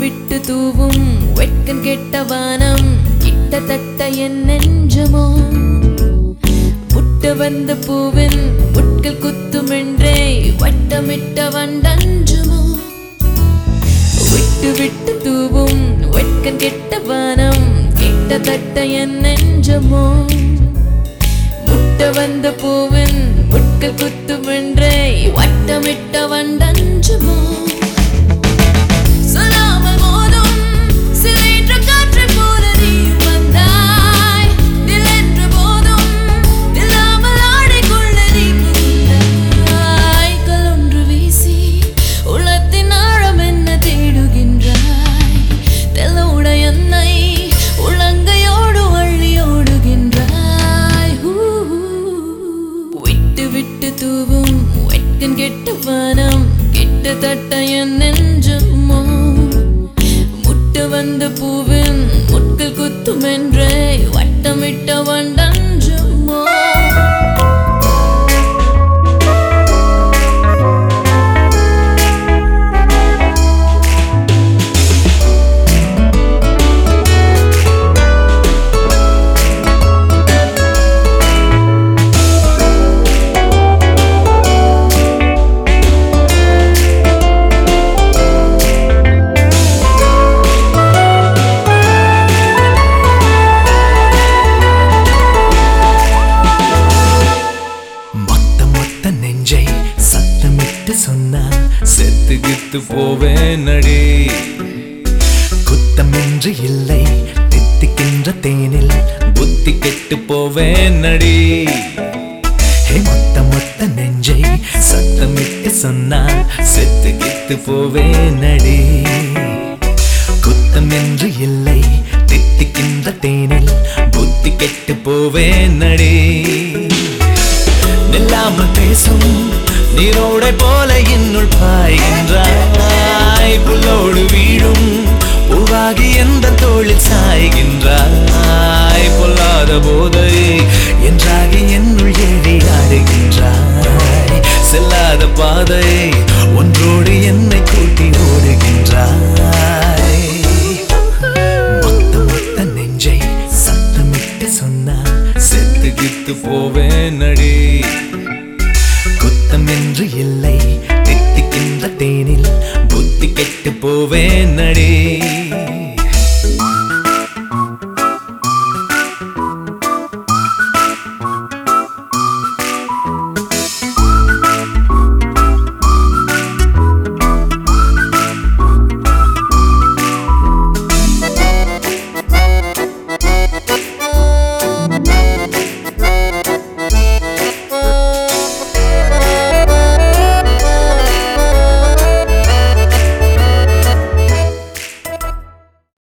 விட்டு தூவும் வெட்கம் கெட்ட வானம் கிட்டத்தட்ட என் நெஞ்சமோ முட்ட வந்த பூவின் முட்கள் குத்துமென்றே வட்டமிட்ட வண்டஞ்சுமோ விட்டு விட்டு தூவும் வெட்கம் கெட்ட வானம் கிட்டத்தட்ட என் நெஞ்சமோ முட்ட வந்த பூவின் முட்கள் குத்துமென்றே வட்டமிட்ட வண்டஞ்சுமோ சொல்லாமல் மோதும் சிலைன்ற காற்றைப் போல நீ வந்தாய். நிலென்ற போதும் நில்லாமல் ஆடிக்கொள்ள நீ புகுந்தாய். கலொன்று வீசி உள்ளத்தின் ஆழம் என்ன தேடுகின்றாய். தெல்லோட என்னை உள்ளங்கையோடு அள்ளி ஓடுகின்றாய். ஊ, விட்டு விட்டு தூவும் வெட்கம் கெட்ட வானம் கிட்டத்தட்ட என் நெஞ்சமோ முட்ட வந்த பூவின் முட்கள் குத்துமென்றே வட்டமிட்ட வண்டஞ்சுமோ மொத்த மொத்த நெஞ்சை சத்தமிட்டு சொன்னால் செத்துகித்து போவேன் அடி குத்தமின்றி இல்லை தித்திக்கின்ற தேனில் புத்தி கெட்டு போவேன் அடி ஹே மொத்த மொத்த நெஞ்சை சத்தமிட்டு சொன்னால் செத்துகித்து போவேன் அடி குத்தமின்றி இல்லை தித்திக்கின்ற தேனில் புத்தி கெட்டு போவேன் அடி நில்லாமல் பேசும் நீரோடை போல இன்னுள் பாய்கின்றாய் புல்லோடு வீழும் பூவாகி எந்த தோளில் சாய்கின்றாய் பொல்லாத போதை என்றாகி என்னுள் ஏறி ஆடுகின்றாய் செல்லாத பாதை ஒன்றோடு என்னை கூட்டி ஓடுகின்றாய் மொத்த மொத்த நெஞ்சை சத்தமிட்டு சொன்னால் செத்துகித்து போவேன் அடி குத்தம் என்று இல்லை தித்திக்கின்ற தேனில் புத்தி கெட்டு போவேன் அடி